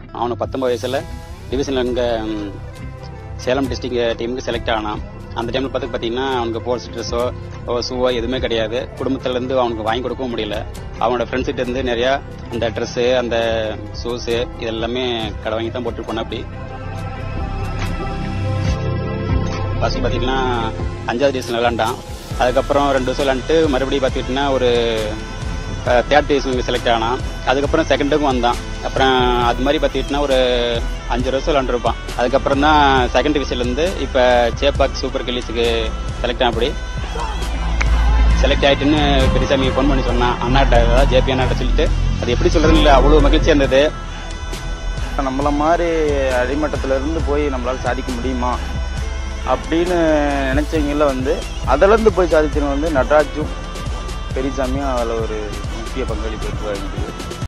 அவனுக்கு பத்தொன்பது வயசுல டிவிஷனில் இங்கே சேலம் டிஸ்ட்ரிக்ட் டீமுக்கு செலக்ட் ஆனான் அந்த டைமில் பார்த்து பார்த்தீங்கன்னா அவனுக்கு போர்ட்ஸ் ட்ரெஸ்ஸோ ஷூவோ எதுவுமே கிடையாது குடும்பத்துலேருந்து அவனுக்கு வாங்கி கொடுக்கவும் முடியல அவனோட ஃப்ரெண்ட்ஸ்கிட்ட இருந்து நிறையா அந்த ட்ரெஸ்ஸு அந்த ஷூஸு இதெல்லாமே கடை வாங்கி தான் போட்டு போனா அப்படி ஃபர்ஸ்ட் பார்த்தீங்கன்னா அஞ்சாவது டிவிஷன் விளாண்டான் அதுக்கப்புறம் ரெண்டு வருஷம் விளாண்டுட்டு மறுபடியும் பார்த்துக்கிட்டிங்கன்னா ஒரு தேர்ட் டிவிஷனுக்கு செலக்ட் ஆனான் அதுக்கப்புறம் செகண்டுக்கும் வந்தான் அப்புறம் அது மாதிரி பார்த்துக்கிட்டிங்கன்னா ஒரு அஞ்சு வருஷம் விளாண்டுருப்பான் அதுக்கப்புறம் தான் செகண்ட் டிவிஷன்லேருந்து இப்போ சேப்பாக் சூப்பர் கில்லிஸுக்கு செலக்ட் ஆன அப்படி செலக்ட் ஆயிட்டுன்னு பெரியசாமி ஃபோன் பண்ணி சொன்னான் அண்ணாட்ட அதாவது ஜேபி அண்ணாட்ட சொல்லிட்டு அது எப்படி சொல்றதுன்னு இல்லை அவ்வளோ மகிழ்ச்சியாக இருந்தது நம்மள மாதிரி அடிமட்டத்துல இருந்து போய் நம்மளால சாதிக்க முடியுமா அப்படின்னு நினைச்சவங்கள வந்து அதிலிருந்து போய் சாதிச்சவங்க வந்து நடராஜும் பெரியசாமியும் அதில் ஒரு முக்கிய பங்களிப்பு இருக்காங்க